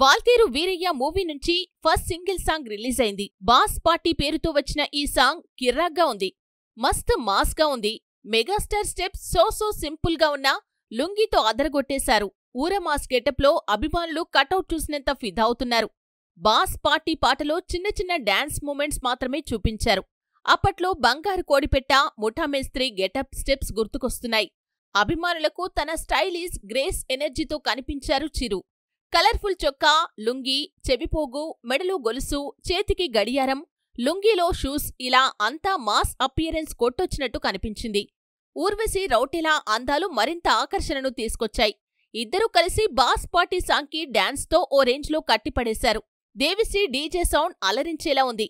Waltair Veerayya movie నుంచి first single song release అయింది boss party పేరుతో వచ్చిన ఈ సాంగ్ కిర్రాగ్గా ఉంది మస్త్ మాస్గా ఉంది megastar steps so so simple గా ఉన్న లుంగితో అదరగొట్టేశారు ఊర మాస్ గెటప్లో అభిమానులు కటౌట్ చూసినంత ఫిదా అవుతున్నారు బాస్ పార్టీ పాటలో చిన్న చిన్న డాన్స్ మూమెంట్స్ మాత్రమే చూపించారు అప్పట్లో బంగారు కోడిపెట్ట ముఠామేస్త్రి గెటప్ స్టెప్స్ గుర్తుకొస్తున్నాయి అభిమానులకు తన స్టైలిష్ గ్రేస్ ఎనర్జీతో కనిపించారు చిరు కలర్ఫుల్ చొక్కా లుంగి చెవిపోగు మెడలో గొలుసు చేతికి గడియారం లుంగీలో షూస్ ఇలా అంతా మాస్ అపియరెన్స్ కొట్టొచ్చినట్టు కనిపించింది ఊర్వశి రౌటెలా అందాలు మరింత ఆకర్షణను తీసుకొచ్చాయి ఇద్దరూ కలిసి బాస్ పార్టీ సాంగ్కి డాన్స్తో ఓ రేంజ్లో కట్టిపడేశారు దేవిశ్రీ డీజే సౌండ్ అలరించేలా ఉంది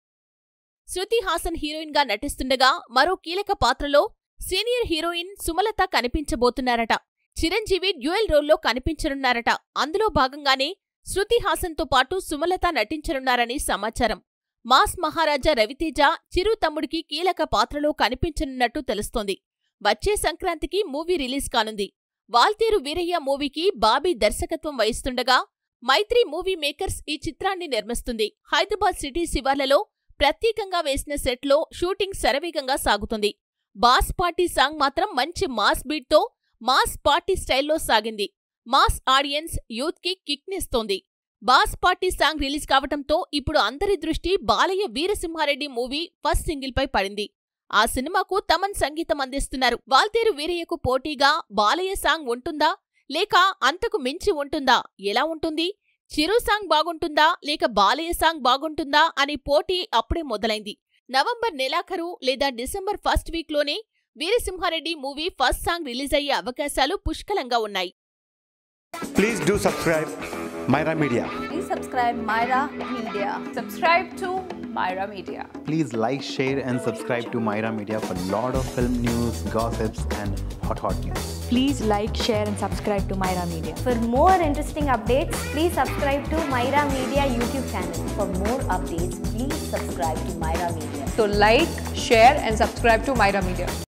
శృతి హాసన్ హీరోయిన్గా నటిస్తుండగా మరో కీలక పాత్రలో సీనియర్ హీరోయిన్ సుమలత కనిపించబోతున్నారట చిరంజీవి డ్యూయల్ రోల్లో కనిపించనున్నారట అందులో భాగంగానే శృతి హాసన్తో పాటు సుమలత నటించనున్నారని సమాచారం మాస్ మహారాజా రవితేజ చిరు తమ్ముడికి కీలక పాత్రలో కనిపించనున్నట్టు తెలుస్తోంది వచ్చే సంక్రాంతికి మూవీ రిలీజ్ కానుంది వాల్తేరు వీరయ్య మూవీకి బాబీ దర్శకత్వం వహిస్తుండగా మైత్రి మూవీ మేకర్స్ ఈ చిత్రాన్ని నిర్మిస్తుంది హైదరాబాద్ సిటీ శివార్లలో ప్రత్యేకంగా వేసిన సెట్లో షూటింగ్ శరవేగంగా సాగుతుంది బాస్ పార్టీ సాంగ్ మాత్రం మంచి మాస్ బీట్తో మాస్ పార్టీ స్టైల్లో సాగింది మాస్ ఆడియన్స్ యూత్కి కిక్నిస్తోంది బాస్ పార్టీ సాంగ్ రిలీజ్ కావటంతో ఇప్పుడు అందరి దృష్టి బాలయ్య వీరసింహారెడ్డి మూవీ ఫస్ట్ సింగిల్పై పడింది ఆ సినిమాకు తమన్ సంగీతం అందిస్తున్నారు వాల్తేరు వీరయ్యకు పోటీగా బాలయ్య సాంగ్ ఉంటుందా లేక అంతకు మించి ఉంటుందా ఎలా ఉంటుంది చిరు సాంగ్ బాగుంటుందా లేక బాలయ్య సాంగ్ బాగుంటుందా అని పోటీ అప్పుడే మొదలైంది నవంబర్ నెలాఖరు లేదా డిసెంబర్ ఫస్ట్ వీక్లోనే Veera Simha Reddy movie first song release అయ్యే అవకాశాలు పుష్కలంగా ఉన్నాయి Please do subscribe Myra Media. Please subscribe Myra Media. Subscribe to Myra Media. Please like, share, and subscribe to Myra Media for lot of film news, gossips, and hot hot news. Please like, share, and subscribe to Myra Media. For more interesting updates, please subscribe to Myra Media YouTube channel. For more updates, please subscribe to Myra Media. So like, share and subscribe to Myra Media.